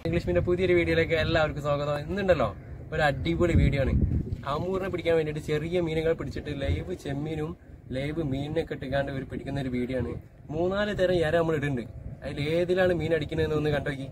English മീൻ്റെ പുതിയൊരു വീഡിയോയിലേക്ക് എല്ലാവർക്കും സ്വാഗതം ഇന്നുണ്ടല്ലോ ഒരു അടിപൊളി വീഡിയോ ആണ് ആമൂറിനെ പിടിക്കാൻ വേണ്ടിയിട്ട് ചെറിയ മീനുകൾ പിടിച്ചിട്ട് ലൈവ് ചെമ്മീനും ലൈവ് മീനിനൊക്കെ ഇട്ടുകാണ്ട് ഒരു പിടിക്കുന്ന ഒരു വീഡിയോ ആണ് മൂന്നാല് തരം ഇര നമ്മൾ ഇടുന്നുണ്ട് അതിൽ ഏതിലാണ് മീൻ അടിക്കുന്നതെന്ന് ഒന്ന് കണ്ടോക്കി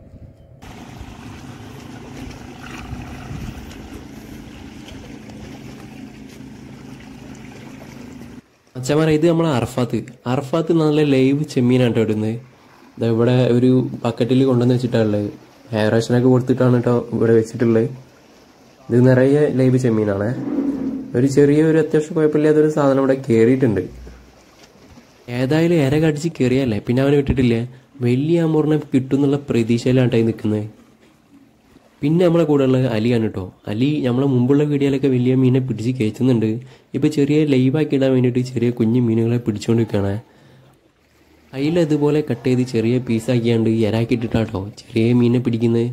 അച്ഛന്മാരെ ഇത് നമ്മളെ അർഫാത്ത് അർഫാത്ത് നല്ല ലൈവ് ചെമ്മീനാണ് കേട്ടോ ഇടുന്നത് ഇതാ ഇവിടെ ഒരു ബക്കറ്റിൽ കൊണ്ടുവന്ന് വെച്ചിട്ടുള്ളത് ഹെയർ വാഷനൊക്കെ കൊടുത്തിട്ടാണ് കേട്ടോ ഇവിടെ വെച്ചിട്ടുള്ളത് ഇത് നിറയെ ലൈവ് ചെമ്മീനാണ് ഒരു ചെറിയ ഒരു അത്യാവശ്യം കുഴപ്പമില്ലാത്തൊരു സാധനം ഇവിടെ കയറിയിട്ടുണ്ട് ഏതായാലും ഇര കടിച്ച് കയറിയല്ലേ പിന്നെ അവനെ വിട്ടിട്ടില്ലേ വലിയ അമൂറിനെ കിട്ടും എന്നുള്ള പ്രതീക്ഷയിലാണ് നിൽക്കുന്നത് പിന്നെ നമ്മളെ കൂടെ ഉള്ളത് അലിയാണ് കേട്ടോ അലി നമ്മളെ മുമ്പുള്ള വീഡിയോയിലൊക്കെ വലിയ മീനെ പിടിച്ച് കയറ്റുന്നുണ്ട് ഇപ്പൊ ചെറിയ ലൈവാക്കി ഇടാൻ വേണ്ടിയിട്ട് ചെറിയ കുഞ്ഞു മീനുകളെ പിടിച്ചുകൊണ്ടിരിക്കുകയാണ് അതിൽ അതുപോലെ കട്ട് ചെയ്ത് ചെറിയ പീസാക്കിയാണ്ട് ഇരാക്കിയിട്ടിട്ടാട്ടോ ചെറിയ മീനെ പിടിക്കുന്നത്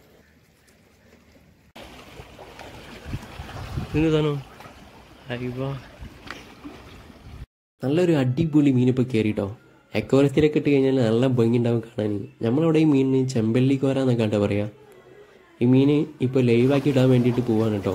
നല്ലൊരു അടിപൊളി മീനിപ്പോൾ കയറിട്ടോ അക്വറത്തിലൊക്കെ ഇട്ട് കഴിഞ്ഞാൽ നല്ല ഭംഗി ഉണ്ടാവും കാണാൻ നമ്മളവിടെ ഈ മീനിന് ചെമ്പല്ലി കോര എന്നൊക്കെ കേട്ടോ പറയാ ഈ മീന് ഇപ്പോൾ ലൈവാക്കി ഇടാൻ വേണ്ടിയിട്ട് പോവാണ് കേട്ടോ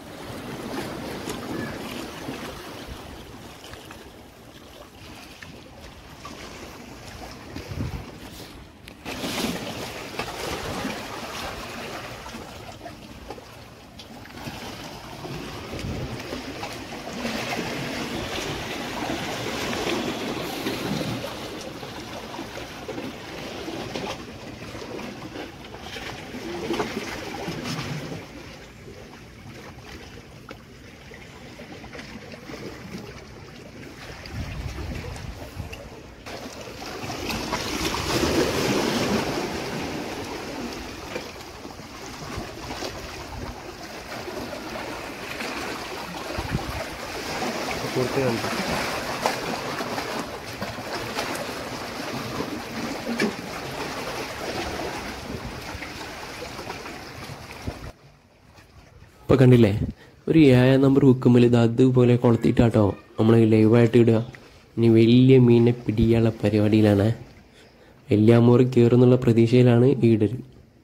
ഇപ്പൊ കണ്ടില്ലേ ഒരു ഏഴാം നമ്പർ ഹുക്കുമ്പോൾ ഇത് അതുപോലെ കൊളുത്തിട്ടാട്ടോ നമ്മൾ ലൈവായിട്ട് ഇടുക ഇനി വലിയ മീനിനെ പിടിക്കാനുള്ള പരിപാടിയിലാണ് വലിയ അമ്മൂറ് കയറുന്നുള്ള പ്രതീക്ഷയിലാണ് ഈ ഇടല്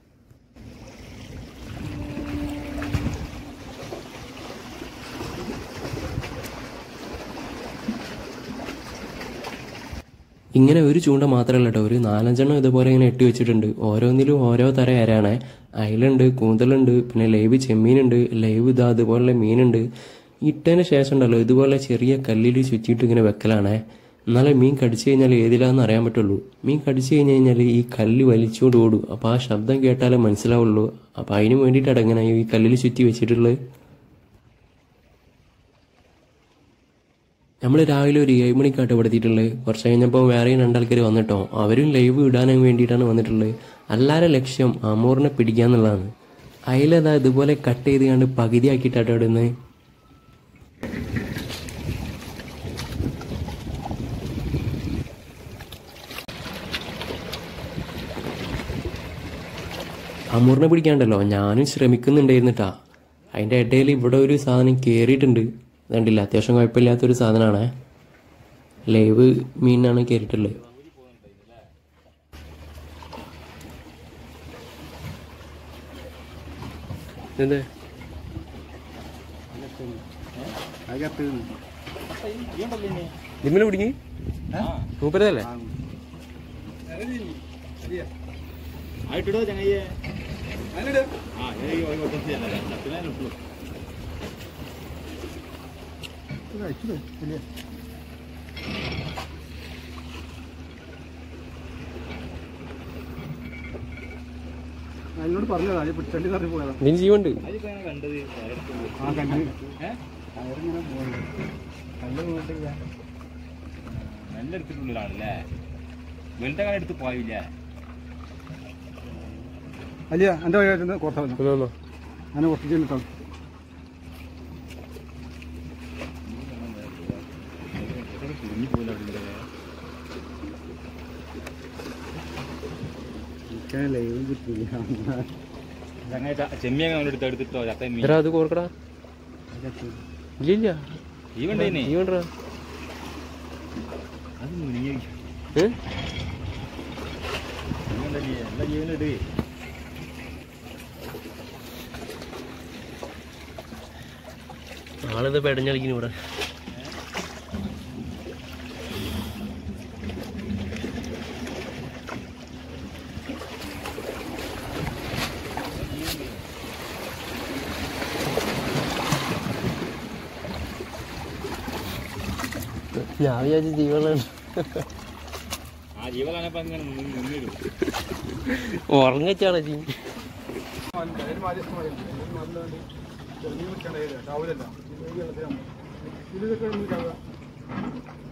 ഇങ്ങനെ ഒരു ചൂണ്ട മാത്രമല്ല കേട്ടോ ഒരു നാലഞ്ചെണ്ണം ഇതുപോലെ ഇങ്ങനെ ഇട്ട് വെച്ചിട്ടുണ്ട് ഓരോന്നിലും ഓരോ തരം ഇരയാണ് അയലുണ്ട് കൂന്തലുണ്ട് പിന്നെ ലൈവ് ചെമ്മീനുണ്ട് ലൈവ് ഇതാ അതുപോലുള്ള മീനുണ്ട് ഇട്ടതിന് ശേഷം ഉണ്ടല്ലോ ഇതുപോലെ ചെറിയ കല്ലിൽ ചുറ്റിയിട്ട് ഇങ്ങനെ വെക്കലാണ് എന്നാലേ മീൻ കടിച്ചു കഴിഞ്ഞാൽ ഏതിലാന്ന് അറിയാൻ പറ്റുള്ളൂ മീൻ കടിച്ചു കഴിഞ്ഞ് കഴിഞ്ഞാൽ ഈ കല്ല് വലിച്ചുകൊണ്ട് ഓടും അപ്പോൾ ആ ശബ്ദം കേട്ടാലേ മനസ്സിലാവുള്ളൂ അപ്പോൾ അതിന് വേണ്ടിയിട്ടാണ് ഇങ്ങനെ ഈ കല്ലിൽ ചുറ്റി വെച്ചിട്ടുള്ളത് നമ്മൾ രാവിലെ ഒരു ഏഴ് മണിക്കാട്ട് ഇവിടെ എത്തിയിട്ടുള്ളത് കുറച്ച് കഴിഞ്ഞപ്പോൾ വേറെയും രണ്ടാൾക്കാർ വന്നിട്ടോ അവരും ലൈവ് ഇടാനും വേണ്ടിയിട്ടാണ് വന്നിട്ടുള്ളത് എല്ലാവരുടെ ലക്ഷ്യം അമൂറിനെ പിടിക്കുക എന്നുള്ളതാണ് അതിലതാ ഇതുപോലെ കട്ട് ചെയ്ത് കണ്ട് പകുതി ആക്കിയിട്ടാട്ടോ ഇടുന്നത് അമൂറിനെ പിടിക്കാണ്ടല്ലോ ഞാനും ശ്രമിക്കുന്നുണ്ടായിരുന്നിട്ടാ അതിൻ്റെ ഇടയിൽ ഇവിടെ ഒരു സാധനം കയറിയിട്ടുണ്ട് കണ്ടില്ല അത്യാവശ്യം കുഴപ്പമില്ലാത്തൊരു സാധനമാണ് ലൈവ് മീനാണ് കയറിയിട്ടുള്ളത് എന്ത് നിമ്മല് പിടിങ്ങി മൂപ്പരതല്ലേ ആയിട്ടിടോ ചങ്ങയ്യേ ആ എനിക്ക് ഒരു കൊട്ടം ചെയ്യാനല്ല പിന്നെ ഉള്ളൂ എന്നോട് പറഞ്ഞതാ അത് പിടിച്ചണ്ടി കറി പോയതാ ഇതിന് ജീവുണ്ട് അതിപ്പോ ഞാൻ കണ്ടത് വേറെടുത്ത് ആ കണ്ടു ഏഹ് കയറിങ്ങനെ പോയി കണ്ടു പോയിട്ടില്ല നല്ല എടുത്തിട്ടുള്ളതാണല്ലേ വലുതെ കാലം എടുത്ത് പോയില്ല അല്ല എൻ്റെ വഴിയായിട്ട് കുറച്ചാ ഒന്നോ അങ്ങനെ കുറച്ച് ചെല്ലിട്ടോ കുഞ്ഞു പോലെ അവിടെ എനിക്ക് ലൈവ് കിട്ടില്ല ചങ്ങായി ചെമ്മിയ എടുത്ത് എടുത്തിട്ടോ ചത്ത മീൻ എടാ അത് കോർക്കടാ ഇല്ല ഇല്ല ഈ വേണ്ടേ നീ വേണ്ടടാ അത് മുനിങ്ങി ഏ എല്ലാ ജീവനും ഇടുകയെ ആളിത് പെടഞ്ഞളിക്കുന്നു ഇവിടെ ഞാൻ വിചാരിച്ച ജീവനാണ് ആ ജീവനാണിപ്പോ ഇങ്ങനെ നിന്നിടും ഉറങ്ങിച്ചാണ് ജീ ഇതൊക്കെ